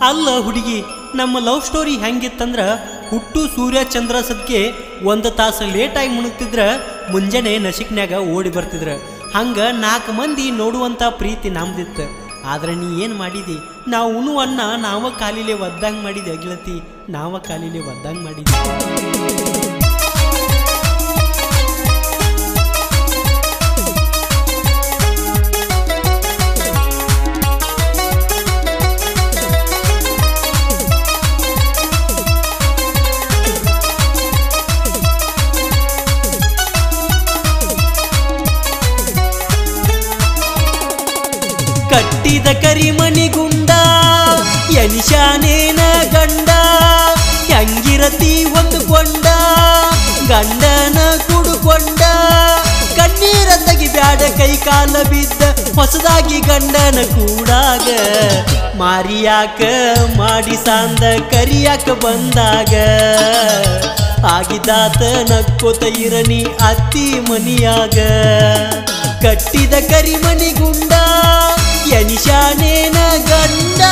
ಅಲ್ಲ ಹುಡುಗಿ ನಮ್ಮ ಲವ್ ಸ್ಟೋರಿ ಹೆಂಗಿತ್ತಂದ್ರ ಹುಟ್ಟು ಸೂರ್ಯ ಚಂದ್ರ ಸದ್ಕೆ ಒಂದು ತಾಸು ಲೇಟಾಗಿ ಮುಣುಗ್ತಿದ್ರ ಮುಂಜಾನೆ ನಶಿಕ್ನ್ಯಾಗ ಓಡಿ ಬರ್ತಿದ್ರ ಹಂಗ ನಾಲ್ಕು ಮಂದಿ ನೋಡುವಂಥ ಪ್ರೀತಿ ನಮ್ದಿತ್ತು ಆದ್ರೆ ನೀ ಏನು ಮಾಡಿದಿ ನಾವು ಉಣ್ಣುವನ್ನ ನಾವ ಕಾಲಿಲೆ ಒದ್ದಂಗೆ ಮಾಡಿದೆ ಗೆಳತಿ ನಾವ ಕಾಲಿಲೆ ಒದ್ದಂಗೆ ಮಾಡಿದ್ವಿ ಕಟ್ಟಿದ ಕರಿಮಣಿ ಗುಂಡ ಎನಿಶಾನೇನ ಗಂಡ ಹೆಂಗಿರತಿ ಹೊಂದುಕೊಂಡ ಗಂಡನ ಕುಡುಕೊಂಡ ಕಣ್ಣೀರ ತೆಗಿಬ್ಯಾಡ ಕೈ ಕಾಲ ಬಿದ್ದ ಹೊಸದಾಗಿ ಗಂಡನ ಕೂಡಾಗ ಮಾರಿಯಾಕ ಮಾಡಿ ಸಾಂದ ಕರಿಯಾಕ ಬಂದಾಗ ಆಗಿದಾತ ನಕ್ಕೋತ ಇರನಿ ಅತ್ತಿ ಮನಿಯಾಗ ಕಟ್ಟಿದ ಕರಿಮಣಿ ಗುಂಡ ಎನಿಶಾನೇನ ಗಂಡ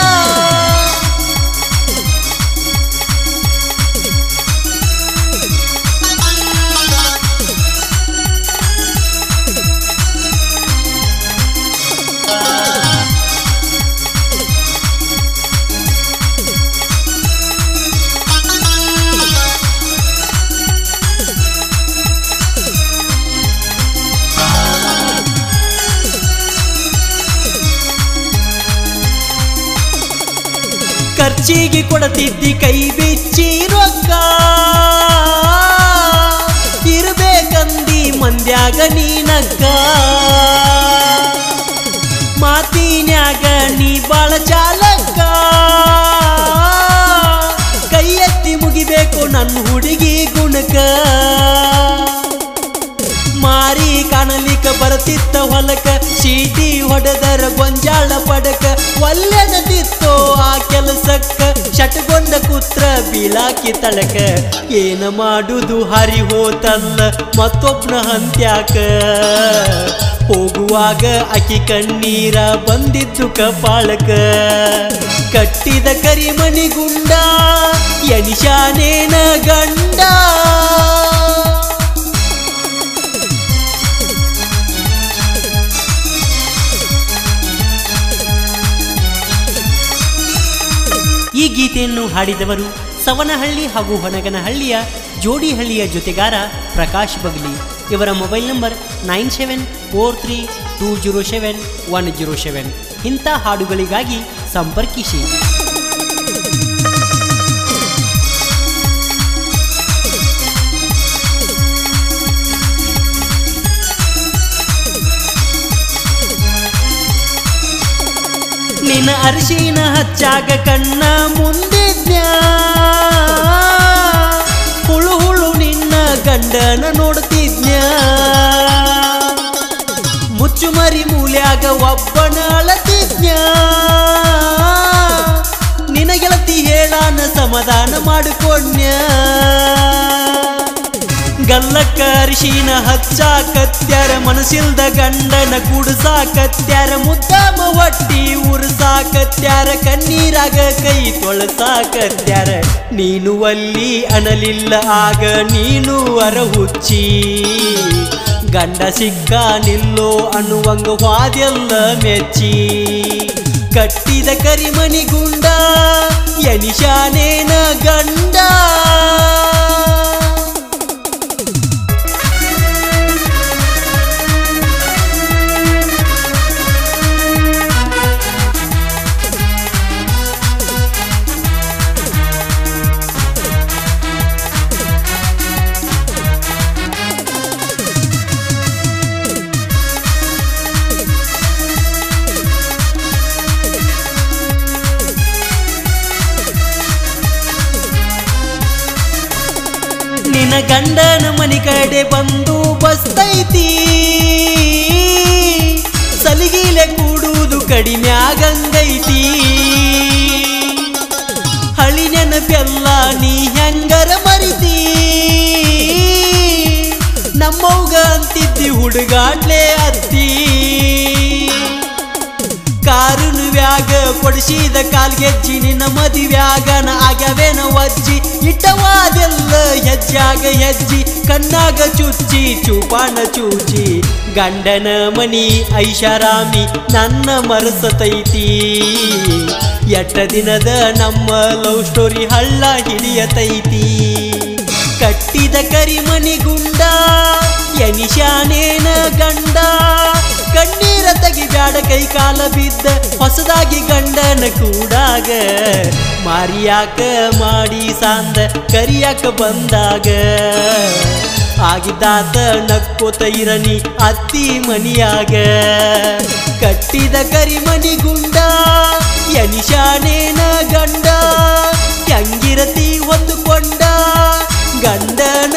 ಖರ್ಚಿಗೆ ಕೊಡತಿದ್ದಿ ಕೈ ಬಿಚ್ಚಿ ರೊಕ್ಕ ಇರ್ಬೇಕಂದಿ ಮಂದ್ಯಾಗ ನೀನಕ್ಕ ಮಾತಿನ್ಯಾಗ ನೀ ಬಾಳ ಚಾಲಕ್ಕ ಕೈ ಎತ್ತಿ ಮುಗಿಬೇಕು ನನ್ನ ಹುಡುಗಿ ಗುಣಕ ಮಾರಿ ಕಾಣಲಿಕ್ಕ ಬರತಿತ್ತ ಹೊಲಕ ಚೀಟಿ ಹೊಡೆದರ ಗೊಂಜಾಳ ಪಡಕ ಒಲ್ಲೆನದಿತ್ತೋ ಆ ಕೆಲಸಕ್ಕ ಶಟಗೊಂಡ ಕುತ್ರ ಬೀಳಾಕಿ ತಳಕ ಏನ ಮಾಡುದು ಹರಿ ಹೋತಲ್ಲ ಮತ್ತೊಬ್ನ ಹಂತ್ಯಾಕ ಹೋಗುವಾಗ ಅಕಿ ಕಣ್ಣೀರ ಬಂದಿದ್ದು ಕಪಾಳಕ ಕಟ್ಟಿದ ಕರಿಮಣಿ ಗುಂಡ ಎನಿಶಾನೇನ ಗಂಡ ಈ ಗೀತೆಯನ್ನು ಹಾಡಿದವರು ಸವನಹಳ್ಳಿ ಹಾಗೂ ಹೊನಗನಹಳ್ಳಿಯ ಜೋಡಿಹಳ್ಳಿಯ ಜೊತೆಗಾರ ಪ್ರಕಾಶ್ ಬಗ್ಲಿ ಇವರ mobile number nine seven four three two zero seven one zero seven ಇಂಥ ಹಾಡುಗಳಿಗಾಗಿ ಸಂಪರ್ಕಿಸಿ ನಿನ್ನ ಅರಿಶಿನ ಹಚ್ಚಾಗ ಕಣ್ಣ ಮುಂದಿದ್ನ್ಯಾ ಹುಳು ಹುಳು ನಿನ್ನ ಗಂಡನ ನೋಡ್ತಿದ್ನ್ಯಾ ಮುಚ್ಚುಮರಿ ಮೂಲ್ಯಾಗ ಒಬ್ಬನ ಅಳತಿದ್ನ್ಯಾ ನಿನ ಗೆಳತಿ ಹೇಳಾನ ಸಮಾಧಾನ ಮಾಡಿಕೊಂಡ್ನ್ಯಾ ಗಲ್ಲಕ್ಕ ಅರಿಶಿನ ಹಚ್ಚಾಕತ್ಯಾರ ಮನಸ್ಸಿಲ್ದ ಗಂಡನ ಕುಡ್ಸಾಕತ್ಯಾರ ಮುದ್ದಾಮ ಹೊಟ್ಟಿ ಉರ್ಸಾಕತ್ಯಾರ ಕಣ್ಣೀರಾಗ ಕೈ ತೊಳಸಾಕತ್ಯಾರ ನೀನು ಅಲ್ಲಿ ಅನಲಿಲ್ಲ ಆಗ ನೀನು ಅರ ಹುಚ್ಚಿ ಗಂಡ ಸಿಕ್ಕ ನಿಲ್ಲೋ ಅನ್ನುವಂಗ ವಾದೆಲ್ಲ ಮೆಚ್ಚಿ ಕಟ್ಟಿದ ಕರಿಮಣಿ ಗುಂಡ ಎನಿಶಾನೇನ ಗಂಡ ನಿನ್ನ ಗಂಡನ ಮನೆ ಕಡೆ ಬಂದು ಬಸ್ತೈತಿ ಸಲಿಗಿಲೆ ಕೂಡುವುದು ಕಡಿಮೆ ಆಗಂಗೈತಿ ಹಳಿ ನೆನಪೆಲ್ಲ ನೀ ಹೆಂಗರ ಮರಿತಿ ನಮ್ಮವ್ಗ ಅಂತಿದ್ದಿ ಹುಡುಗಾಡ್ಲೆ ಅತ್ತಿ ಕಾರುನುವ್ಯಾಗ ಕೊಡಿಸಿದ ಕಾಲ್ಗೆಜ್ಜಿ ನಿನ್ನ ಮದಿವ್ಯಾಗನ ಆಗ್ಯಾವೇನ ವಜ್ಜಿ ಇಟ್ಟವಾದೆಲ್ಲ ಹೆಜ್ಜಾಗ ಹೆಜ್ಜಿ ಕಣ್ಣಾಗ ಚುಚ್ಚಿ ಚೂಪಾಣ ಚೂಚಿ ಗಂಡನ ಮನಿ ಐಷಾರಾಮಿ ನನ್ನ ಮರಸತೈತಿ ಎಟ್ಟ ದಿನದ ನಮ್ಮ ಲವ್ ಸ್ಟೋರಿ ಹಳ್ಳ ಹಿಡಿಯತೈತಿ ಕಟ್ಟಿದ ಕರಿಮಣಿ ಗುಂಡ ಎನಿಶಾನೇನ ಗಂಡ ಕಣ್ಣೀರ ತೆಗಿಬ್ಯಾಡ ಕೈ ಕಾಲ ಬಿದ್ದ ಹೊಸದಾಗಿ ಗಂಡನ ಕೂಡಾಗ ಮಾರಿಯಾಕ ಮಾಡಿ ಸಾಂದ ಕರಿಯಾಕ ಬಂದಾಗ ಆಗಿದ್ದಾತ ನಕ್ಕೋತ ಇರನಿ ಅತ್ತಿ ಮನಿಯಾಗ ಕಟ್ಟಿದ ಕರಿಮಣಿ ಗುಂಡ ಎನಿಶಾನೇನ ಗಂಡ ಹೆಂಗಿರತಿ ಹೊತ್ತುಕೊಂಡ ಗಂಡನ